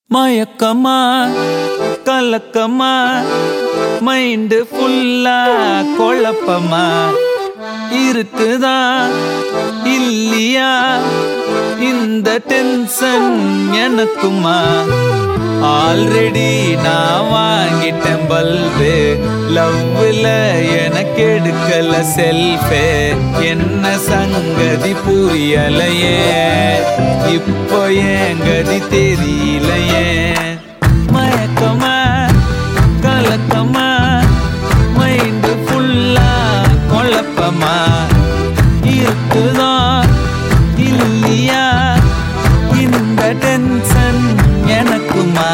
மயக்கமா கலக்கமா மைண்டு ஃபுல்லா குழப்பமா இருக்குதா இல்லையா இந்த டென்ஷன் எனக்குமா ஆல்ரெடி நான் வாங்கிட்டேன் பல்பு லவ்ல எனக்கு எடுக்கல செல்ஃபே என்ன சங்கதி புரியலையே இப்போ என் கதி தெரியலையே மயக்கமா கலக்கமா மைண்டு ஃபுல்லா குழப்பமா இருக்குதா இல்லையா இந்த டென்ஷன் எனக்குமா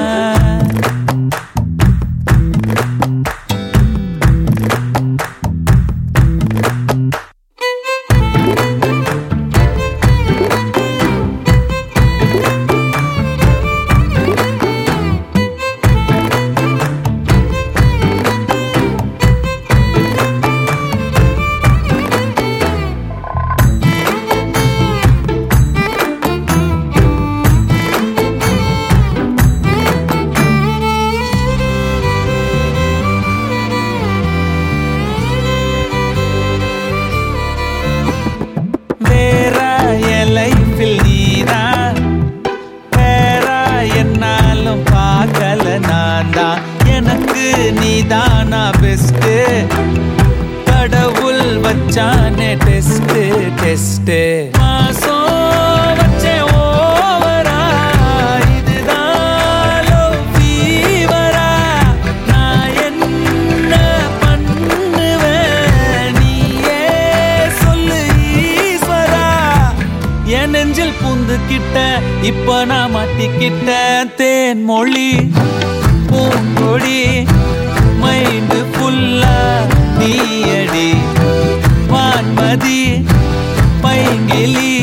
வேற என் லைஃபில் நீதான் வேற என்னாலும் பார்க்கல நான் தான் எனக்கு நீதானா பெஸ்ட் கடவுள் வச்சானே டெஸ்ட் டெஸ்ட் மாசம் வச்சே ஓவரா இதுதான் love fever ஆ? நான் என்ன பண்ணுவேன் நீயே சொல்லு ஈஸ்வரா என் நெஞ்சில் பூந்துக்கிட்ட இப்ப நான் மாட்டிக்கிட்ட தேன் மொழி பூங்கொடி மைண்டு ஃபுல்லா நீயடி வான்மதி பைங்கிலி